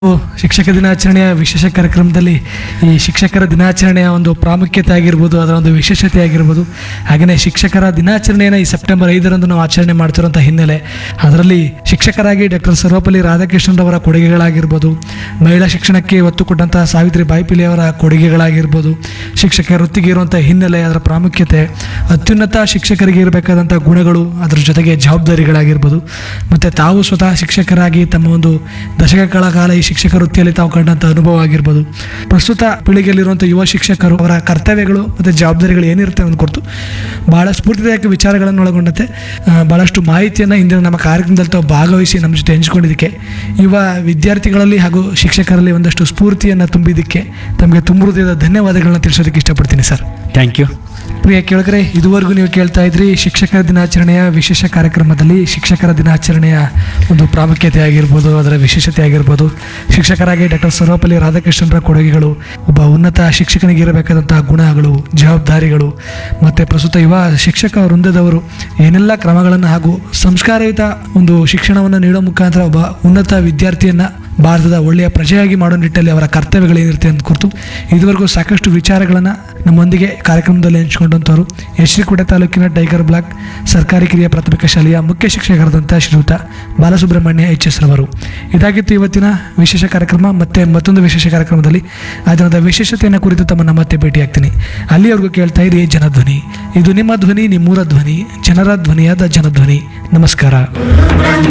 ಶಿಕ್ಷಕ ದಿನಾಚರಣೆಯ ವಿಶೇಷ ಕಾರ್ಯಕ್ರಮದಲ್ಲಿ ಈ ಶಿಕ್ಷಕರ ದಿನಾಚರಣೆಯ ಒಂದು ಪ್ರಾಮುಖ್ಯತೆ ಆಗಿರ್ಬೋದು ಅದರ ಒಂದು ವಿಶೇಷತೆ ಆಗಿರ್ಬೋದು ಹಾಗೆಯೇ ಶಿಕ್ಷಕರ ದಿನಾಚರಣೆಯನ್ನು ಈ ಸೆಪ್ಟೆಂಬರ್ ಐದರಂದು ನಾವು ಆಚರಣೆ ಮಾಡ್ತಿರೋಂಥ ಹಿನ್ನೆಲೆ ಅದರಲ್ಲಿ ಶಿಕ್ಷಕರಾಗಿ ಡಾಕ್ಟರ್ ಸರ್ವಪಲ್ಲಿ ರಾಧಾಕೃಷ್ಣರವರ ಕೊಡುಗೆಗಳಾಗಿರ್ಬೋದು ಮಹಿಳಾ ಶಿಕ್ಷಣಕ್ಕೆ ಒತ್ತು ಕೊಟ್ಟಂಥ ಸಾವಿತ್ರಿ ಬಾಯ್ಪಿಲಿ ಅವರ ಕೊಡುಗೆಗಳಾಗಿರ್ಬೋದು ಶಿಕ್ಷಕ ವೃತ್ತಿಗೆ ಇರುವಂಥ ಹಿನ್ನೆಲೆ ಅದರ ಪ್ರಾಮುಖ್ಯತೆ ಅತ್ಯುನ್ನತ ಶಿಕ್ಷಕರಿಗೆ ಇರಬೇಕಾದಂಥ ಗುಣಗಳು ಅದರ ಜೊತೆಗೆ ಜವಾಬ್ದಾರಿಗಳಾಗಿರ್ಬೋದು ಮತ್ತು ತಾವು ಸ್ವತಃ ಶಿಕ್ಷಕರಾಗಿ ತಮ್ಮ ಒಂದು ದಶಕಗಳ ಕಾಲ ಈ ಶಿಕ್ಷಕ ವೃತ್ತಿಯಲ್ಲಿ ತಾವು ಕಂಡಂಥ ಅನುಭವ ಆಗಿರ್ಬೋದು ಪ್ರಸ್ತುತ ಪೀಳಿಗೆಯಲ್ಲಿರುವಂಥ ಯುವ ಶಿಕ್ಷಕರು ಅವರ ಕರ್ತವ್ಯಗಳು ಮತ್ತು ಜವಾಬ್ದಾರಿಗಳು ಏನಿರುತ್ತೆ ಅನ್ನೋದು ಕುರಿತು ಭಾಳ ಸ್ಫೂರ್ತಿದಾಯಕ ವಿಚಾರಗಳನ್ನು ಒಳಗೊಂಡಂತೆ ಆ, ಭಾಳಷ್ಟು ಮಾಹಿತಿಯನ್ನು ಇಂದಿನ ನಮ್ಮ ಕಾರ್ಯಕ್ರಮದಲ್ಲಿ ತಾವು ಭಾಗವಹಿಸಿ ನಮ್ಮ ಜೊತೆ ಹಂಚಿಕೊಂಡಿದ್ದಕ್ಕೆ ಯುವ ವಿದ್ಯಾರ್ಥಿಗಳಲ್ಲಿ ಹಾಗೂ ಶಿಕ್ಷಕರಲ್ಲಿ ಒಂದಷ್ಟು ಸ್ಫೂರ್ತಿಯನ್ನು ತುಂಬಿದ್ದಕ್ಕೆ ತಮಗೆ ತುಂಬ ಹೃದಯದ ಧನ್ಯವಾದಗಳನ್ನ ತಿಳಿಸೋದಕ್ಕೆ ಇಷ್ಟಪಡ್ತೀನಿ ಸರ್ ಥ್ಯಾಂಕ್ ಯು ಪ್ರಿಯ ಕೇಳಿದ್ರೆ ಇದುವರೆಗೂ ನೀವು ಕೇಳ್ತಾ ಇದ್ರಿ ಶಿಕ್ಷಕರ ದಿನಾಚರಣೆಯ ವಿಶೇಷ ಕಾರ್ಯಕ್ರಮದಲ್ಲಿ ಶಿಕ್ಷಕರ ದಿನಾಚರಣೆಯ ಒಂದು ಪ್ರಾಮುಖ್ಯತೆ ಆಗಿರ್ಬೋದು ಅದರ ವಿಶೇಷತೆ ಆಗಿರ್ಬೋದು ಶಿಕ್ಷಕರಾಗಿ ಡಾಕ್ಟರ್ ಸರ್ವಪಲ್ಲಿ ರಾಧಾಕೃಷ್ಣರ ಕೊಡುಗೆಗಳು ಒಬ್ಬ ಉನ್ನತ ಶಿಕ್ಷಕನಿಗೆ ಇರಬೇಕಾದಂತಹ ಗುಣಗಳು ಜವಾಬ್ದಾರಿಗಳು ಮತ್ತು ಪ್ರಸ್ತುತ ಯುವ ಶಿಕ್ಷಕ ವೃಂದದವರು ಏನೆಲ್ಲ ಕ್ರಮಗಳನ್ನು ಹಾಗೂ ಸಂಸ್ಕಾರಯುತ ಒಂದು ಶಿಕ್ಷಣವನ್ನು ನೀಡೋ ಮುಖಾಂತರ ಒಬ್ಬ ಉನ್ನತ ವಿದ್ಯಾರ್ಥಿಯನ್ನು ಭಾರತದ ಒಳ್ಳೆಯ ಪ್ರಜೆಯಾಗಿ ಮಾಡೋ ನಿಟ್ಟಲ್ಲಿ ಅವರ ಕರ್ತವ್ಯಗಳೇನಿರುತ್ತೆ ಅಂತ ಕುರಿತು ಇದುವರೆಗೂ ಸಾಕಷ್ಟು ವಿಚಾರಗಳನ್ನು ನಮ್ಮೊಂದಿಗೆ ಕಾರ್ಯಕ್ರಮದಲ್ಲಿ ಹಂಚಿಕೊಂಡಂಥವ್ರು ಯಶ್ರೀಕೋಟೆ ತಾಲೂಕಿನ ಟೈಗರ್ ಬ್ಲಾಕ್ ಸರ್ಕಾರಿ ಕಿರಿಯ ಪ್ರಾಥಮಿಕ ಶಾಲೆಯ ಮುಖ್ಯ ಶಿಕ್ಷಕರಾದಂಥ ಶ್ರೀಯುತ ಬಾಲಸುಬ್ರಹ್ಮಣ್ಯ ಎಚ್ ಎಸ್ ರವರು ಇದಾಗಿತ್ತು ಇವತ್ತಿನ ವಿಶೇಷ ಕಾರ್ಯಕ್ರಮ ಮತ್ತೆ ಮತ್ತೊಂದು ವಿಶೇಷ ಕಾರ್ಯಕ್ರಮದಲ್ಲಿ ಆ ದಿನದ ವಿಶೇಷತೆಯನ್ನು ಕುರಿತು ತಮ್ಮನ್ನು ಮತ್ತೆ ಭೇಟಿಯಾಗ್ತೀನಿ ಅಲ್ಲಿಯವರೆಗೂ ಕೇಳ್ತಾ ಇರಿ ಜನಧ್ವನಿ ಇದು ನಿಮ್ಮ ಧ್ವನಿ ನಿಮ್ಮೂರ ಧ್ವನಿ ಜನರ ಧ್ವನಿಯಾದ ಜನಧ್ವನಿ ನಮಸ್ಕಾರ